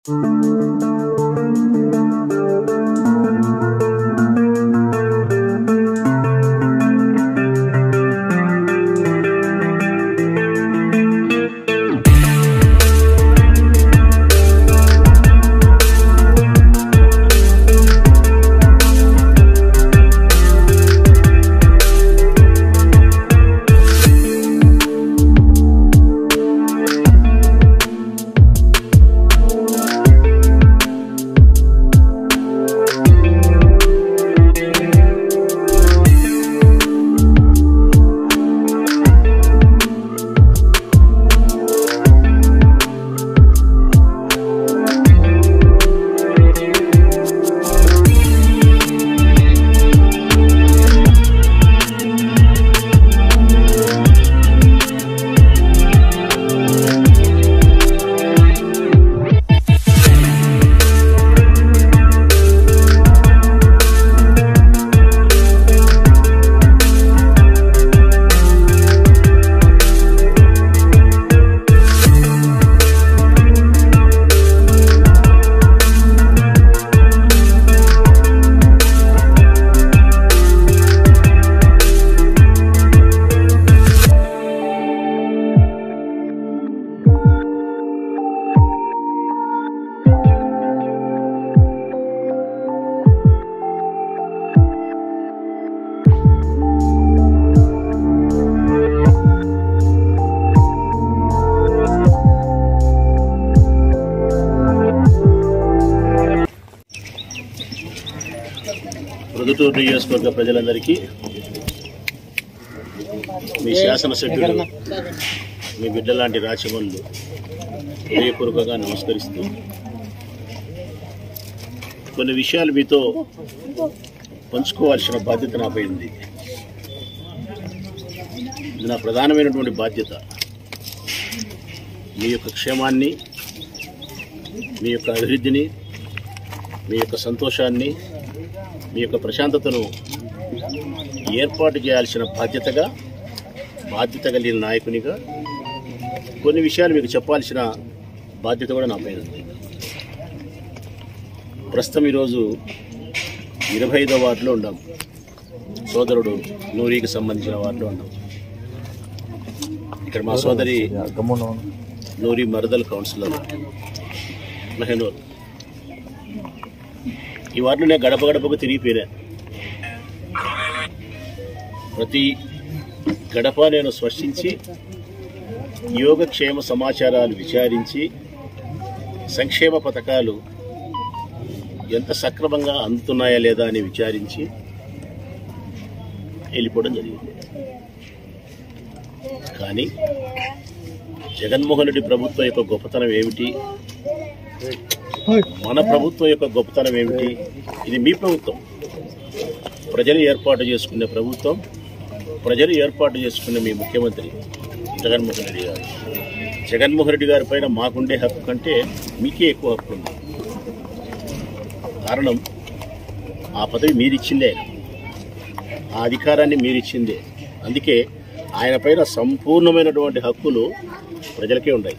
ప్రొద్దుటూరు నియోజకవర్గ ప్రజలందరికీ మీ శాసనసభ్యుడు మీ బిడ్డ లాంటి రాచమల్లు హృదయపూర్వకంగా నమస్కరిస్తూ కొన్ని విషయాలు మీతో పంచుకోవాల్సిన బాధ్యత నాపై ఉంది ఇది నా ప్రధానమైనటువంటి బాధ్యత మీ యొక్క క్షేమాన్ని మీ యొక్క అభివృద్ధిని మీ యొక్క సంతోషాన్ని మీ యొక్క ప్రశాంతతను ఏర్పాటు చేయాల్సిన బాధ్యతగా బాధ్యత కలిగిన నాయకునిగా కొన్ని విషయాలు మీకు చెప్పాల్సిన బాధ్యత కూడా నాపై ఉంది ప్రస్తుతం ఈరోజు ఇరవై ఐదో వార్డులో ఉన్నాం సోదరుడు నూరికి సంబంధించిన వార్డులో ఉన్నాం ఇక్కడ మా సోదరి నూరి మరదల్ కౌన్సిలర్ మెహనూర్ ఈ వార్డులో నేను గడప గడపకు తిరిగిపోయినా ప్రతి గడప నేను స్పర్శించి యోగక్షేమ సమాచారాలు విచారించి సంక్షేమ పథకాలు ఎంత సక్రమంగా అందుతున్నాయా లేదా అని విచారించి వెళ్ళిపోవడం జరిగింది కానీ జగన్మోహన్ రెడ్డి ప్రభుత్వం యొక్క గొప్పతనం ఏమిటి మన ప్రభుత్వం యొక్క గొప్పతనం ఏమిటి ఇది మీ ప్రభుత్వం ప్రజలు ఏర్పాటు చేసుకునే ప్రభుత్వం ప్రజలు ఏర్పాటు చేసుకునే మీ ముఖ్యమంత్రి జగన్మోహన్ రెడ్డి గారు జగన్మోహన్ రెడ్డి గారి పైన మాకుండే హక్కు కంటే మీకే ఎక్కువ హక్కు ఉంది కారణం ఆ పదవి మీరిచ్చిందే ఆ అధికారాన్ని మీరిచ్చిందే అందుకే ఆయన పైన సంపూర్ణమైనటువంటి హక్కులు ప్రజలకే ఉన్నాయి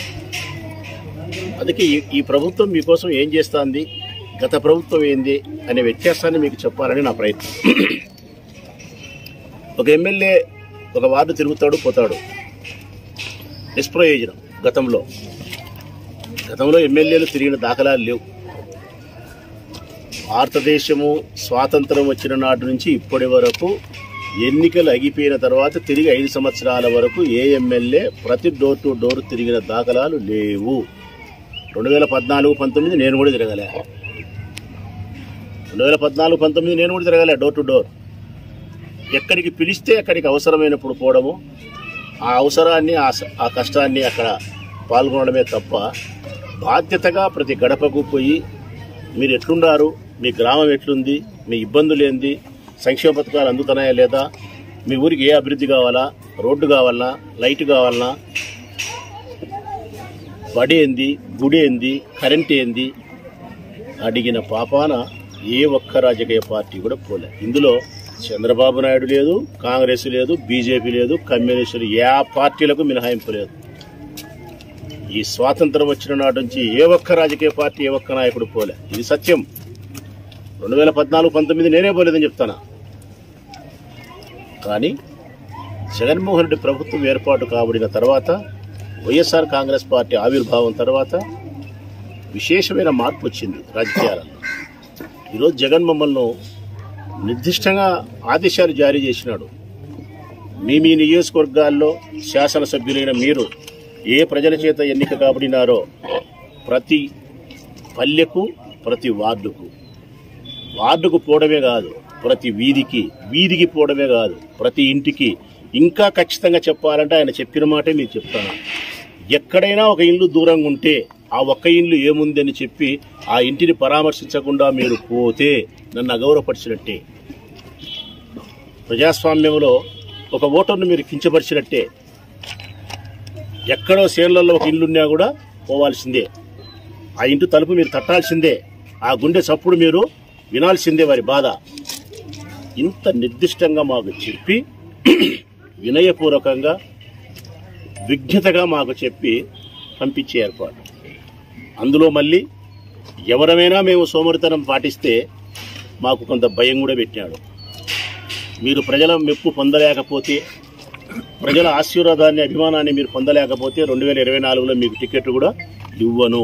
అందుకే ఈ ఈ ప్రభుత్వం మీకోసం ఏం చేస్తుంది గత ప్రభుత్వం ఏంది అనే వ్యత్యాసాన్ని మీకు చెప్పాలని నా ప్రయత్నం ఒక ఎమ్మెల్యే ఒక వార్డు తిరుగుతాడు పోతాడు నిష్ప్రయోజనం గతంలో గతంలో ఎమ్మెల్యేలు తిరిగిన దాఖలాలు లేవు భారతదేశము స్వాతంత్రం వచ్చిన నాటి నుంచి ఇప్పటి వరకు ఎన్నికలు అగిపోయిన తర్వాత తిరిగి ఐదు సంవత్సరాల వరకు ఏ ఎమ్మెల్యే ప్రతి డోర్ టు డోర్ తిరిగిన దాఖలాలు లేవు రెండు వేల పద్నాలుగు పంతొమ్మిది నేను కూడా తిరగలే రెండు వేల పద్నాలుగు పంతొమ్మిది నేను కూడా తిరగలే డోర్ టు డోర్ ఎక్కడికి పిలిస్తే అక్కడికి అవసరమైనప్పుడు పోవడము ఆ అవసరాన్ని ఆ స- ఆ కష్టాన్ని అక్కడ పాల్గొనడమే తప్ప బాధ్యతగా ప్రతి గడపకు పోయి మీరు ఎట్లున్నారు మీ గ్రామం ఎట్లుంది మీ ఇబ్బందులు ఏంది సంక్షేమ పథకాలు అందుతున్నాయా లేదా మీ ఊరికి ఏ అభివృద్ధి కావాలా రోడ్డు కావాలనా లైట్ కావాలనా బడి ఏంది గుడి ఏంది కరెంట్ ఏంది అడిగిన పాపాన ఏ ఒక్క రాజకీయ పార్టీ కూడా పోలే ఇందులో చంద్రబాబు నాయుడు లేదు కాంగ్రెస్ లేదు బీజేపీ లేదు కమ్యూనిస్టులు ఏ పార్టీలకు మినహాయింపు లేదు ఈ స్వాతంత్రం వచ్చిన నాటి నుంచి ఏ ఒక్క రాజకీయ పార్టీ ఏ ఒక్క నాయకుడు పోలే ఇది సత్యం రెండు వేల పద్నాలుగు పంతొమ్మిది నేనే పోలేదని చెప్తానా కానీ జగన్మోహన్ రెడ్డి ప్రభుత్వం ఏర్పాటు కాబడిన తర్వాత వైఎస్ఆర్ కాంగ్రెస్ పార్టీ ఆవిర్భావం తర్వాత విశేషమైన మార్పు వచ్చింది రాజకీయాలలో ఈరోజు జగన్ మమ్మల్ని నిర్దిష్టంగా ఆదేశాలు జారీ చేసినాడు మీ మీ నియోజకవర్గాల్లో శాసనసభ్యులైన మీరు ఏ ప్రజల చేత ఎన్నిక కాబడినారో ప్రతి పల్లెకు ప్రతి వార్డుకు వార్డుకు పోవడమే కాదు ప్రతి వీధికి వీధికి పోవడమే కాదు ప్రతి ఇంటికి ఇంకా ఖచ్చితంగా చెప్పాలంటే ఆయన చెప్పిన మాటే మీకు చెప్తాను ఎక్కడైనా ఒక ఇల్లు దూరంగా ఉంటే ఆ ఒక్క ఇల్లు ఏముందని చెప్పి ఆ ఇంటిని పరామర్శించకుండా మీరు పోతే నన్ను అగౌరవపరిచినట్టే ప్రజాస్వామ్యంలో ఒక ఓటర్ను మీరు కించపరిచినట్టే ఎక్కడో సేన్లలో ఒక ఇల్లున్నా కూడా పోవాల్సిందే ఆ ఇంటి తలుపు మీరు తట్టాల్సిందే ఆ గుండె చప్పుడు మీరు వినాల్సిందే వారి బాధ ఇంత నిర్దిష్టంగా మాకు చెప్పి వినయపూర్వకంగా విజ్ఞతగా మాకు చెప్పి పంపించే ఏర్పాటు అందులో మళ్ళీ ఎవరమైనా మేము సోమరితనం పాటిస్తే మాకు కొంత భయం కూడా పెట్టాడు మీరు ప్రజల మెప్పు పొందలేకపోతే ప్రజల ఆశీర్వాదాన్ని అభిమానాన్ని మీరు పొందలేకపోతే రెండు వేల ఇరవై నాలుగులో మీకు టికెట్ కూడా ఇవ్వను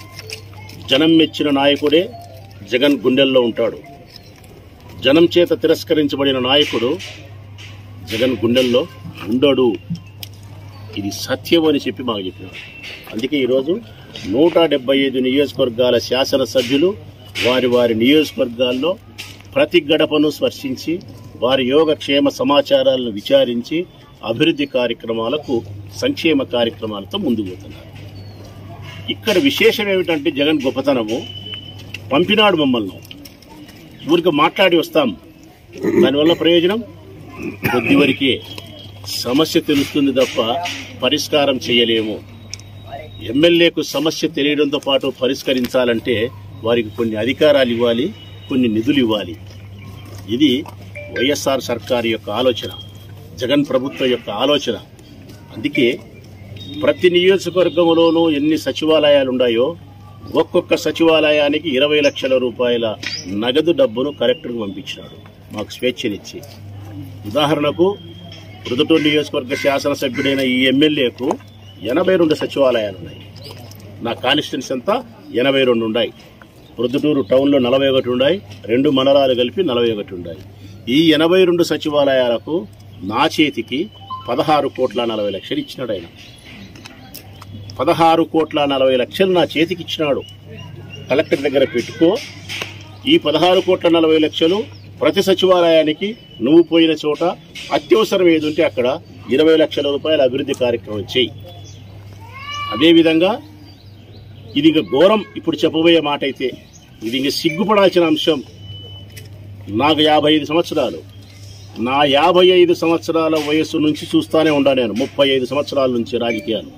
జనం మెచ్చిన నాయకుడే జగన్ గుండెల్లో ఉంటాడు జనం చేత తిరస్కరించబడిన నాయకుడు జగన్ గుండెల్లో ఉండడు ఇది సత్యం అని చెప్పి మాకు చెప్పినారు అందుకే ఈరోజు నూట డెబ్బై ఐదు నియోజకవర్గాల శాసనసభ్యులు వారి వారి నియోజకవర్గాల్లో ప్రతి గడపను స్పర్శించి వారి యోగక్షేమ సమాచారాలను విచారించి అభివృద్ధి కార్యక్రమాలకు సంక్షేమ కార్యక్రమాలతో ముందుకు పోతున్నారు ఇక్కడ విశేషం ఏమిటంటే జగన్ గొప్పతనము పంపినాడు మమ్మల్ని ఊరికి మాట్లాడి వస్తాం దానివల్ల ప్రయోజనం కొద్ది వరకే సమస్య తెలుస్తుంది తప్ప పరిష్కారం చేయలేము ఎమ్మెల్యేకు సమస్య తెలియడంతో పాటు పరిష్కరించాలంటే వారికి కొన్ని అధికారాలు ఇవ్వాలి కొన్ని నిధులు ఇవ్వాలి ఇది వైఎస్ఆర్ సర్కార్ యొక్క ఆలోచన జగన్ ప్రభుత్వం యొక్క ఆలోచన అందుకే ప్రతి నియోజకవర్గంలోనూ ఎన్ని సచివాలయాలు ఉన్నాయో ఒక్కొక్క సచివాలయానికి ఇరవై లక్షల రూపాయల నగదు డబ్బును కలెక్టర్కు పంపించినాడు మాకు స్వేచ్ఛనిచ్చి ఉదాహరణకు రుదుటూరు నియోజకవర్గ శాసనసభ్యుడైన ఈ ఎమ్మెల్యేకు ఎనభై రెండు సచివాలయాలు ఉన్నాయి నా కాన్స్టిట్యున్సీ అంతా ఎనభై రెండు ఉన్నాయి ప్రొద్దుటూరు టౌన్లో నలభై ఒకటి ఉన్నాయి రెండు మండలాలు కలిపి నలభై ఒకటి ఉన్నాయి ఈ ఎనభై రెండు సచివాలయాలకు నా చేతికి పదహారు కోట్ల నలభై లక్షలు ఇచ్చినాడు ఆయన పదహారు కోట్ల నలభై లక్షలు నా చేతికి ఇచ్చినాడు కలెక్టర్ దగ్గర పెట్టుకో ఈ పదహారు కోట్ల నలభై లక్షలు ప్రతి సచివాలయానికి నువ్వు పోయిన చోట అత్యవసరం ఏది ఉంటే అక్కడ ఇరవై లక్షల రూపాయల అభివృద్ధి కార్యక్రమం చేయి అదేవిధంగా ఇది ఇంక ఘోరం ఇప్పుడు చెప్పబోయే మాట అయితే ఇది ఇంక సిగ్గుపడాల్సిన అంశం నాకు యాభై ఐదు సంవత్సరాలు నా యాభై ఐదు సంవత్సరాల వయస్సు నుంచి చూస్తానే ఉండా నేను ముప్పై ఐదు సంవత్సరాల నుంచి రాజకీయాలు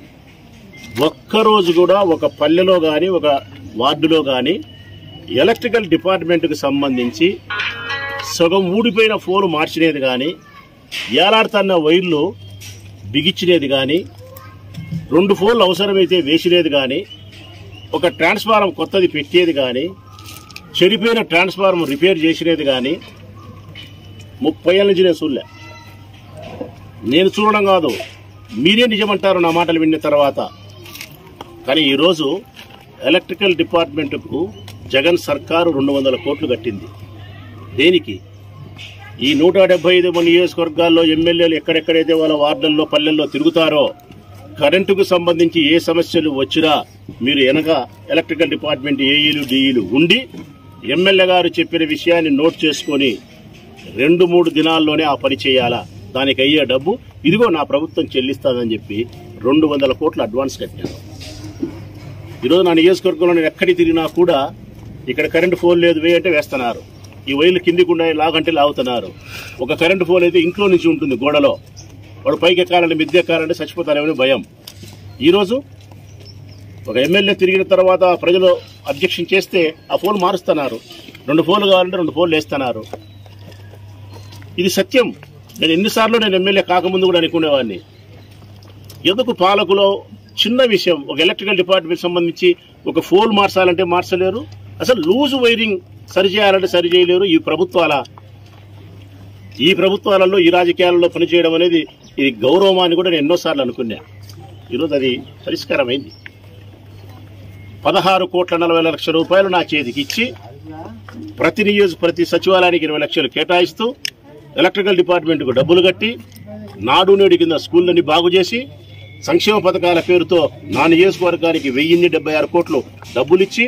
ఒక్కరోజు కూడా ఒక పల్లెలో కానీ ఒక వార్డులో కానీ ఎలక్ట్రికల్ డిపార్ట్మెంట్కి సంబంధించి సగం ఊడిపోయిన ఫోన్ మార్చినది కానీ ఏలాడుతున్న వైర్లు బిగించినది కానీ రెండు ఫోన్లు అవసరమైతే వేసినది కానీ ఒక ట్రాన్స్ఫారం కొత్తది పెట్టేది కానీ చెడిపోయిన ట్రాన్స్ఫారం రిపేర్ చేసినది కానీ ముప్పై ఏళ్ళ నుంచి నేను చూడలే నేను చూడడం కాదు మీరే నిజమంటారు నా మాటలు విన్న తర్వాత కానీ ఈరోజు ఎలక్ట్రికల్ డిపార్ట్మెంట్కు జగన్ సర్కారు రెండు వందల కోట్లు కట్టింది దేనికి ఈ నూట డెబ్బై ఐదు నియోజకవర్గాల్లో ఎమ్మెల్యేలు ఎక్కడెక్కడైతే వాళ్ళ వార్డుల్లో పల్లెల్లో తిరుగుతారో కరెంటుకు సంబంధించి ఏ సమస్యలు వచ్చినా మీరు వెనక ఎలక్ట్రికల్ డిపార్ట్మెంట్ ఏఈలు డిఈలు ఉండి ఎమ్మెల్యే గారు చెప్పిన విషయాన్ని నోట్ చేసుకొని రెండు మూడు దినాల్లోనే ఆ పని చేయాలా దానికి అయ్యే డబ్బు ఇదిగో నా ప్రభుత్వం చెల్లిస్తాదని చెప్పి రెండు వందల కోట్లు అడ్వాన్స్ కట్టాను ఈరోజు నా నియోజకవర్గంలో నేను ఎక్కడికి తిరిగినా కూడా ఇక్కడ కరెంటు ఫోన్ లేదు వే అంటే వేస్తున్నారు ఈ వైర్లు కిందికి ఉన్నాయి లాగంటే లాగుతున్నారు ఒక కరెంటు ఫోన్ అయితే ఇంట్లో నుంచి ఉంటుంది గోడలో వాడు పైకి ఎక్కాలంటే మిద్దె ఎక్కాలంటే చచ్చిపోతారేమని భయం ఈరోజు ఒక ఎమ్మెల్యే తిరిగిన తర్వాత ప్రజలు అబ్జెక్షన్ చేస్తే ఆ ఫోన్ మారుస్తున్నారు రెండు ఫోన్లు కావాలంటే రెండు ఫోన్లు వేస్తున్నారు ఇది సత్యం నేను ఎన్నిసార్లు నేను ఎమ్మెల్యే కాకముందు కూడా అనుకునేవాడిని ఎందుకు పాలకులో చిన్న విషయం ఒక ఎలక్ట్రికల్ డిపార్ట్మెంట్ సంబంధించి ఒక ఫోన్ మార్చాలంటే మార్చలేరు అసలు లూజ్ వైరింగ్ సరి చేయాలంటే సరి చేయలేరు ఈ ప్రభుత్వాల ఈ ప్రభుత్వాలలో ఈ రాజకీయాలలో పనిచేయడం అనేది ఇది గౌరవమా అని కూడా నేను ఎన్నోసార్లు అనుకున్నా ఈరోజు అది పరిష్కారమైంది పదహారు కోట్ల నలభై లక్షల రూపాయలు నా చేతికి ఇచ్చి ప్రతి నియోజక ప్రతి సచివాలయానికి ఇరవై లక్షలు కేటాయిస్తూ ఎలక్ట్రికల్ డిపార్ట్మెంట్కు డబ్బులు కట్టి నాడు నేడు కింద స్కూళ్ళని బాగు చేసి సంక్షేమ పథకాల పేరుతో నా నియోజకవర్గానికి వెయ్యిన్ని డెబ్బై ఆరు కోట్లు డబ్బులు ఇచ్చి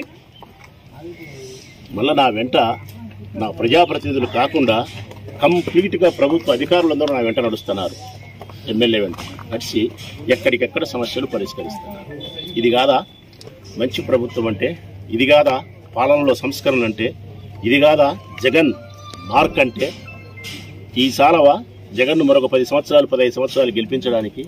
మళ్ళా నా వెంట నా ప్రజాప్రతినిధులు కాకుండా కంప్లీట్గా ప్రభుత్వ అధికారులందరూ నా వెంట నడుస్తున్నారు ఎమ్మెల్యే వెంట నడిచి ఎక్కడికెక్కడ సమస్యలు పరిష్కరిస్తున్నారు ఇది కాదా మంచి ప్రభుత్వం అంటే ఇది కాదా పాలనలో సంస్కరణ అంటే ఇది కాదా జగన్ మార్క్ అంటే ఈ సాలవా జగన్ మరొక పది సంవత్సరాలు పదహైదు సంవత్సరాలు గెలిపించడానికి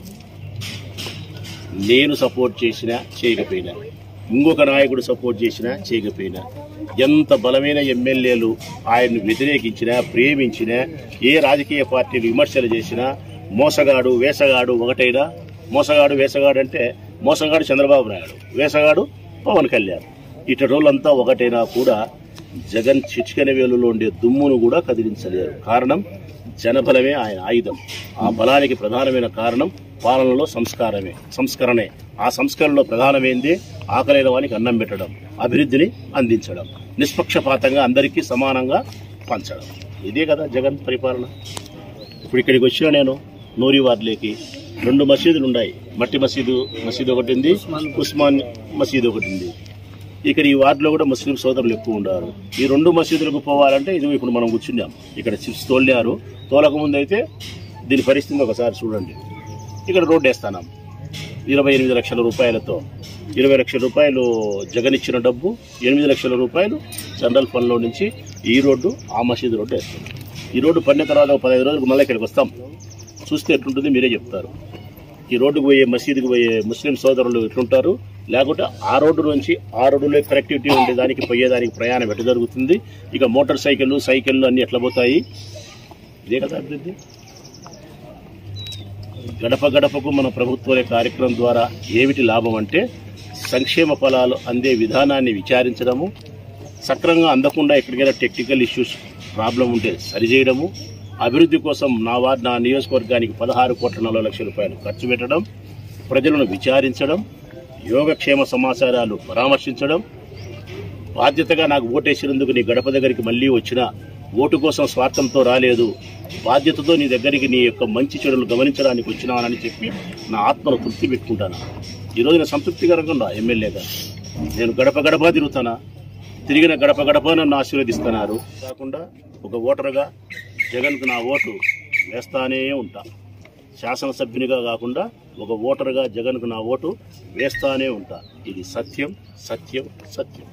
నేను సపోర్ట్ చేసినా చేయకపోయినా ఇంకొక నాయకుడు సపోర్ట్ చేసినా చేయకపోయినా ఎంత బలమైన ఎమ్మెల్యేలు ఆయన్ను వ్యతిరేకించినా ప్రేమించినా ఏ రాజకీయ పార్టీలు విమర్శలు చేసినా మోసగాడు వేసగాడు ఒకటైనా మోసగాడు వేసగాడు అంటే మోసగాడు చంద్రబాబు నాయుడు వేసగాడు పవన్ కళ్యాణ్ ఇటు రోజులంతా ఒకటైనా కూడా జగన్ చిచ్కన వేలులో ఉండే దుమ్మును కూడా కదిలించలేరు కారణం జనబలమే ఆయన ఆయుధం ఆ బలానికి ప్రధానమైన కారణం పాలనలో సంస్కారమే సంస్కరణే ఆ సంస్కరణలో ప్రధానమైంది ఆకలైన వానికి అన్నం పెట్టడం అభివృద్ధిని అందించడం నిష్పక్షపాతంగా అందరికీ సమానంగా పంచడం ఇదే కదా జగన్ పరిపాలన ఇప్పుడు ఇక్కడికి వచ్చిన నేను నూరి వార్డులోకి రెండు మసీదులు ఉన్నాయి మట్టి మసీదు మసీదు ఒకటి ఉంది ఉస్మాన్ మసీదు ఒకటి ఉంది ఇక్కడ ఈ వార్డులో కూడా ముస్లిం సోదరులు ఎక్కువ ఉన్నారు ఈ రెండు మసీదులకు పోవాలంటే ఇది ఇప్పుడు మనం కూర్చున్నాం ఇక్కడ చిప్స్ తోలినారు తోలక ముందు అయితే దీని పరిస్థితి ఒకసారి చూడండి ఇక్కడ రోడ్డు వేస్తాం ఇరవై ఎనిమిది లక్షల రూపాయలతో ఇరవై లక్షల రూపాయలు జగన్ ఇచ్చిన డబ్బు ఎనిమిది లక్షల రూపాయలు జనరల్ ఫండ్లో నుంచి ఈ రోడ్డు ఆ మసీదు రోడ్డు వేస్తాం ఈ రోడ్డు పడిన తర్వాత ఒక పదహైదు రోజులకు మళ్ళీ ఇక్కడికి వస్తాం చూస్తే ఎట్లుంటుంది మీరే చెప్తారు ఈ రోడ్డుకు పోయే మసీదుకు పోయే ముస్లిం సోదరులు ఎట్లుంటారు లేకుంటే ఆ రోడ్డు నుంచి ఆ రోడ్డులో కనెక్టివిటీ ఉండే దానికి పోయేదానికి ప్రయాణం ఎట్లా జరుగుతుంది ఇక మోటార్ సైకిళ్ళు సైకిళ్ళు అన్ని ఎట్లా పోతాయి ఇదే కదా అభివృద్ధి గడప గడపకు మన ప్రభుత్వ కార్యక్రమం ద్వారా ఏమిటి లాభం అంటే సంక్షేమ ఫలాలు అందే విధానాన్ని విచారించడము సక్రంగా అందకుండా ఎక్కడికైనా టెక్నికల్ ఇష్యూస్ ప్రాబ్లం ఉంటే సరిచేయడము అభివృద్ధి కోసం నా వార్డు నా నియోజకవర్గానికి పదహారు కోట్ల నలభై లక్షల రూపాయలు ఖర్చు పెట్టడం ప్రజలను విచారించడం యోగక్షేమ సమాచారాలు పరామర్శించడం బాధ్యతగా నాకు ఓటేసినందుకు నీ గడప దగ్గరికి మళ్ళీ వచ్చిన ఓటు కోసం స్వార్థంతో రాలేదు బాధ్యతతో నీ దగ్గరికి నీ యొక్క మంచి చెడులు గమనించడానికి వచ్చినానని చెప్పి నా ఆత్మను తృప్తి పెట్టుకుంటాను ఈరోజు నేను సంతృప్తికరంగా ఉన్నా ఎమ్మెల్యేగా నేను గడప గడప తిరుగుతానా తిరిగిన గడప గడప నన్ను ఆశీర్వదిస్తున్నారు కాకుండా ఒక ఓటరుగా జగన్కు నా ఓటు వేస్తానే ఉంటా శాసనసభ్యునిగా కాకుండా ఒక ఓటరుగా జగన్కు నా ఓటు వేస్తానే ఉంటా ఇది సత్యం సత్యం సత్యం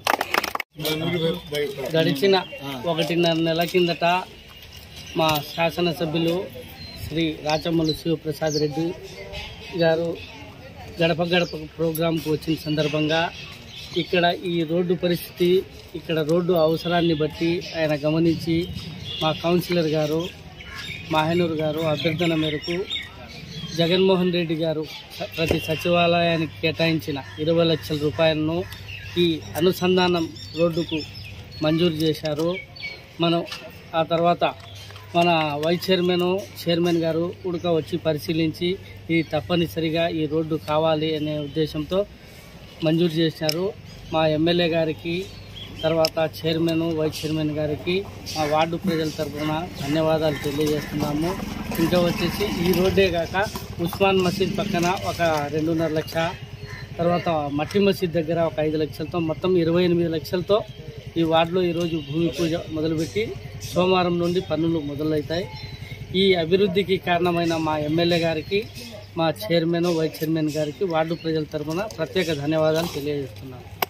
గడిచిన ఒకటిన్నర నెల కిందట మా శాసనసభ్యులు శ్రీ రాచమ్మలు శివప్రసాద్ రెడ్డి గారు గడప గడప ప్రోగ్రాంకు వచ్చిన సందర్భంగా ఇక్కడ ఈ రోడ్డు పరిస్థితి ఇక్కడ రోడ్డు అవసరాన్ని బట్టి ఆయన గమనించి మా కౌన్సిలర్ గారు మాహనూర్ గారు అభ్యర్థన మేరకు జగన్మోహన్ రెడ్డి గారు స- ప్రతి సచివాలయానికి కేటాయించిన ఇరవై లక్షల రూపాయలను ఈ అనుసంధానం రోడ్డుకు మంజూరు చేశారు మనం ఆ తర్వాత మన వైస్ చైర్మన్ చైర్మన్ గారు ఉడక వచ్చి పరిశీలించి ఇది తప్పనిసరిగా ఈ రోడ్డు కావాలి అనే ఉద్దేశంతో మంజూరు చేశారు మా ఎమ్మెల్యే గారికి తర్వాత చైర్మన్ వైస్ చైర్మన్ గారికి మా వార్డు ప్రజల తరఫున ధన్యవాదాలు తెలియజేస్తున్నాము ఇంకా వచ్చేసి ఈ రోడ్డే కాక ఉస్మాన్ మసీద్ పక్కన ఒక రెండున్నర లక్ష తర్వాత మట్టి మసీద్ దగ్గర ఒక ఐదు లక్షలతో మొత్తం ఇరవై ఎనిమిది లక్షలతో ఈ వార్డులో ఈరోజు భూమి పూజ మొదలుపెట్టి సోమవారం నుండి పనులు మొదలవుతాయి ఈ అభివృద్ధికి కారణమైన మా ఎమ్మెల్యే గారికి మా చైర్మన్ వైస్ చైర్మన్ గారికి వార్డు ప్రజల తరఫున ప్రత్యేక ధన్యవాదాలు తెలియజేస్తున్నాను